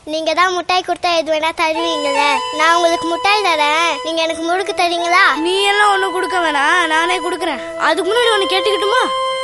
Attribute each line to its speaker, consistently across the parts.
Speaker 1: நீங்க தான் முட்டாய் கொடுத்தா எது வேணா தருவீங்கல்ல நான் உங்களுக்கு முட்டாய் தரேன் நீங்க எனக்கு முறுக்கு தரீங்களா
Speaker 2: நீ எல்லாம் ஒண்ணு கொடுக்க வேணாம் நானே கொடுக்கறேன் அதுக்கு முன்னாடி ஒண்ணு கேட்டுக்கிட்டுமா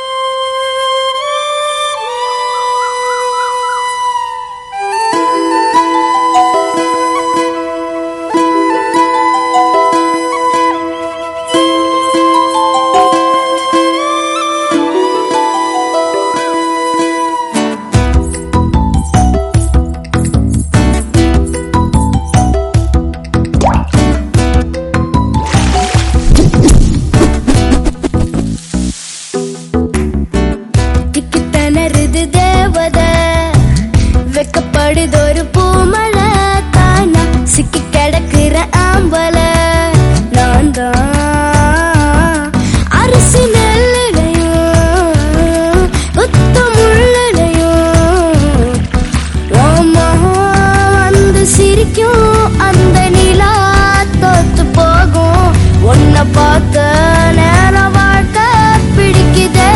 Speaker 2: திக்கு திணறுது தேவத வெக்கப்படுதொரு பூமலை தானா சிக்கி கிடக்குற ஆம்பல நான் தான் அரிசி நெல்லுலையும் கொத்த முள்ளுலையும் ஓமா வந்து சிரிக்கும் அந்த நிலா தோத்து போகும் உன்னை பார்த்த நேரம் வாழ்க்கை பிடிக்குதே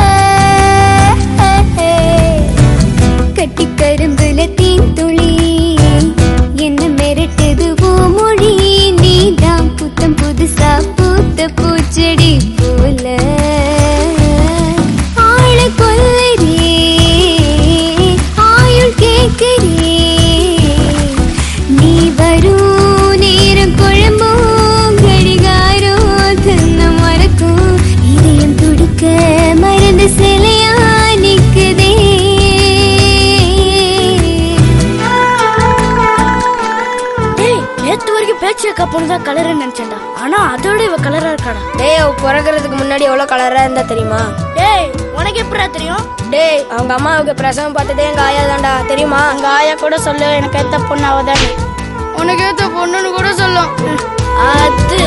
Speaker 2: கட்டி கரும்புல தீன் துளி என்ன மிரட்டுது மொழி நீதான் புத்தம் புதுசா பூத்த பூச்செடி போல ஆள கொல்லரே ஆயுள் கேட்கிறே நீ வரும் நேரம் குழம்பும் கடிகாரம் தன்ன மறக்கும் இதயம் துடிக்க மறந்து சிலையா நிக்குதே டேய் நேத்து வரைக்கும் பேச்சு கப்பணும் தான் கலர் நினைச்சேன்டா ஆனா அதோட இவ கலரா இருக்காடா
Speaker 3: டேய் அவ பிறக்கிறதுக்கு முன்னாடி எவ்வளவு கலரா இருந்தா தெரியுமா
Speaker 2: டேய் உனக்கு எப்படா தெரியும்
Speaker 3: டேய் அவங்க அம்மாவுக்கு பிரசவம் பார்த்ததே எங்க ஆயா தான்டா தெரியுமா
Speaker 2: அங்க ஆயா கூட சொல்லு எனக்கு ஏத்த பொண்ணு அவதானே உனக்கு ஏத்த பொண்ணுன்னு கூட சொல்லும் அது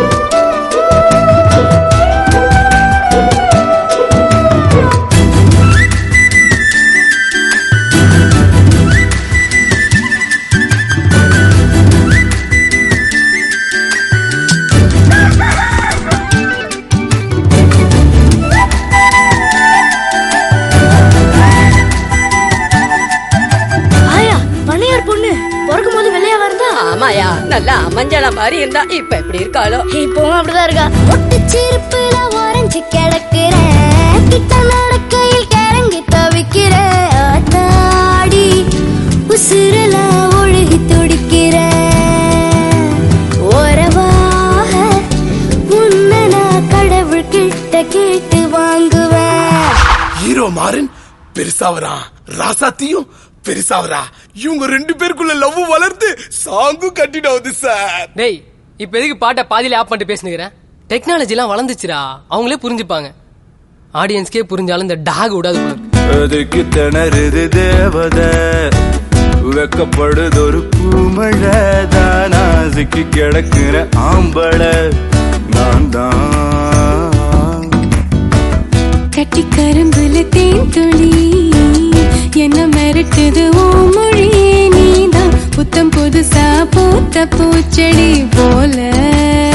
Speaker 2: ஆயா பண்ணையார் பொண்ணு பிறக்கும் போது வெள்ளையா வருதா
Speaker 4: ஆமாயா நல்லா மஞ்சள மாதிரி இருந்தா இப்ப எப்படி இருக்காளோ
Speaker 2: இப்பவும் அப்படிதான் இருக்கா
Speaker 1: ஒட்டு சிரிப்புல உறைஞ்சு கிடக்குறேன் கிட்ட நடக்கையில் கிறங்கி தவிக்கிறேன் ஆத்தாடி உசுரல ஒழுகி துடிக்கிறேன் உறவாக உன்னை நான் கடவுள் கிட்ட கேட்டு வாங்குவேன்
Speaker 5: ஹீரோ மாறன் பெருசாவறான் ராசாத்தியும் பெருசாவரா இவங்க ரெண்டு பேருக்குள்ள லவ் வளர்ந்து சாங்கும் கட்டிடாவது சார்
Speaker 6: டேய் இப்ப எதுக்கு பாட்டை பாதியில ஆப் பண்ணிட்டு பேசுனுக்கிறேன் டெக்னாலஜி எல்லாம் வளர்ந்துச்சுடா அவங்களே புரிஞ்சுப்பாங்க ஆடியன்ஸ்க்கே புரிஞ்சாலும் இந்த டாக் விடாது போல இருக்கு.
Speaker 7: அதுக்கு திணறுது தேவத வெக்கப்படுதொரு பூமழை தானா சிக்கி கிடக்குற ஆம்பள நான் தான்
Speaker 8: கட்டி கரும்புல தேன் துளி என்ன மிரட்டுது ஓ மொழி நீதான் புத்தம் புதுசா பூத்த பூச்செடி போல